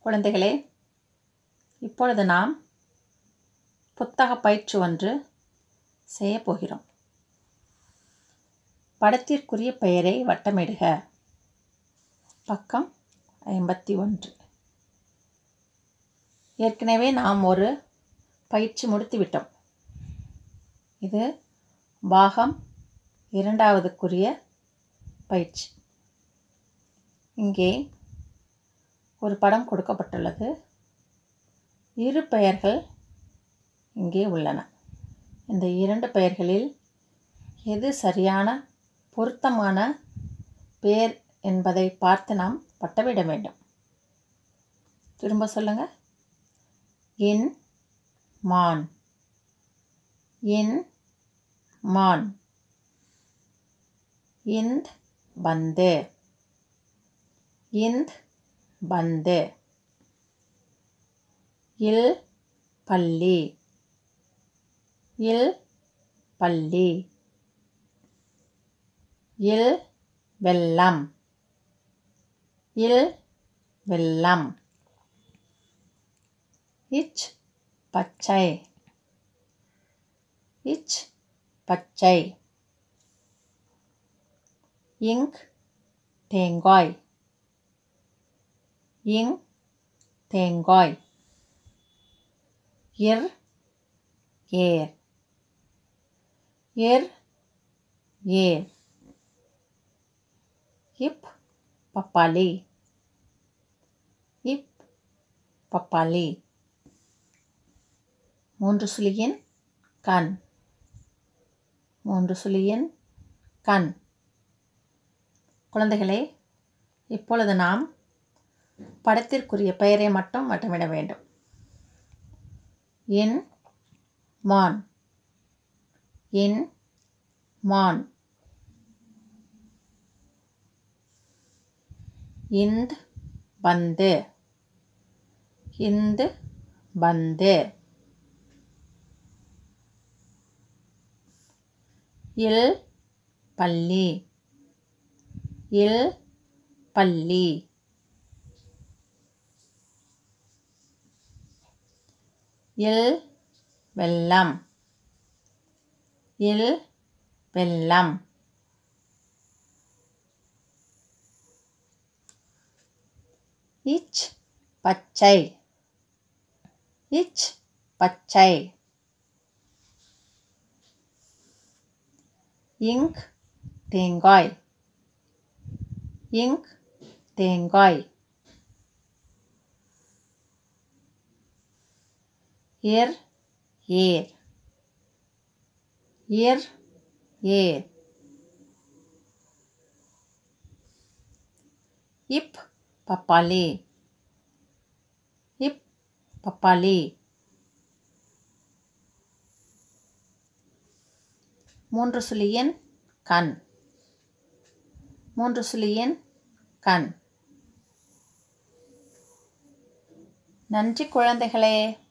குழந்தைகளே இப்பொழுது நாம் புத்தக பயிற்சி ஒன்று செய்யப் போகிறோம் படத்திற்குரிய பெயரை வட்டமிடுக பக்கம் ஐம்பத்தி ஒன்று ஏற்கனவே நாம் ஒரு பயிற்சி முடித்து விட்டோம் இது பாகம் இரண்டாவதுக்குரிய பயிற்சி இங்கே ஒரு படம் கொடுக்கப்பட்டுள்ளது இரு பெயர்கள் இங்கே உள்ளன இந்த இரண்டு பெயர்களில் எது சரியான பொருத்தமான பெயர் என்பதை பார்த்து நாம் பட்டமிட வேண்டும் திரும்ப சொல்லுங்க இன் மான் இன் மான் இந்த் பந்து இந்த் பந்து இல் பள்ளி இல் பள்ளி இல் வெள்ளம் இல் வெள்ளம் இச் பச்சை இச் பச்சை இங்க் தேங்காய் இங் தேங்காய் இர் ஏர் இர் ஏர் இப் பப்பாளி இப் பப்பாளி மூன்று சுழியின் கண் மூன்று சுழியின் கண் குழந்தைகளே இப்பொழுது நாம் படத்திற்குரிய பெயரை மட்டும் வட்டமிட வேண்டும் இன் மான் இன் மான் இந்த் பந்து இந்து பந்து இல் பள்ளி இல் பள்ளி இல் வெள்ளம் இல் வெள்ளம் இச் பச்சை இச் பச்சை இங்க் தேங்காய் இங்க் தேங்காய் இர் ஏர் இர் ஏர் இப் பப்பாளி இப் பப்பாளி மூன்று சுழியின் கண் மூன்று சுழியின் கண் நன்றி குழந்தைகளே